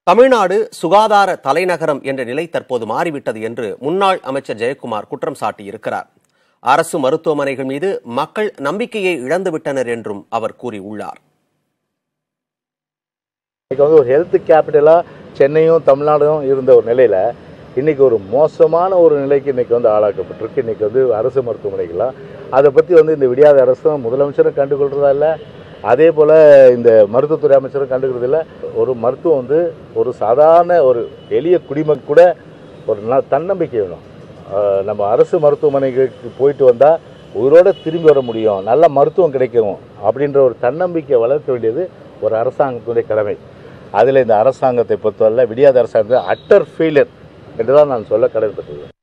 தமிழ்நாடு சுகாதார தலைநகரம் என்ற நிலை தற்போது மாறிவிட்டது என்று முன்னாள் அமைச்சர் ஜெயக்குமார் குற்றம் சாட்டியிருக்கிறார் அரசு மருத்துவமனைகள் மீது மக்கள் நம்பிக்கையை இழந்துவிட்டனர் என்றும் அவர் கூறியுள்ளார் இன்னைக்கு வந்து ஒரு ஹெல்த் கேபிட்டலாக சென்னையும் தமிழ்நாடும் இருந்த ஒரு நிலையில் இன்னைக்கு ஒரு மோசமான ஒரு நிலைக்கு இன்னைக்கு வந்து ஆளாக்கப்பட்டிருக்கு இன்னைக்கு வந்து அரசு மருத்துவமனைகள்லாம் அதை பற்றி வந்து இந்த விடியாத அரசும் முதலமைச்சரும் கண்டுகொள்றதா இல்லை அதே போல் இந்த மருத்துவத்துறை அமைச்சரும் கண்டுக்கிறது இல்லை ஒரு மருத்துவம் வந்து ஒரு சாதாரண ஒரு எளிய குடிமக் கூட ஒரு ந தன்னம்பிக்கை வேணும் ஆஹ் நம்ம அரசு மருத்துவமனைகளுக்கு போயிட்டு வந்தால் உயிரோட திரும்பி வர முடியும் நல்ல மருத்துவம் கிடைக்கும் அப்படின்ற ஒரு தன்னம்பிக்கை வளர்க்க வேண்டியது ஒரு அரசாங்கத்துடைய கடமை அதில் இந்த அரசாங்கத்தை பொறுத்தவரை விடியாத அரசாங்கத்தை அட்டர் ஃபெயிலியர் என்று தான் நான் சொல்ல கடமைப்பட்டுள்ளேன்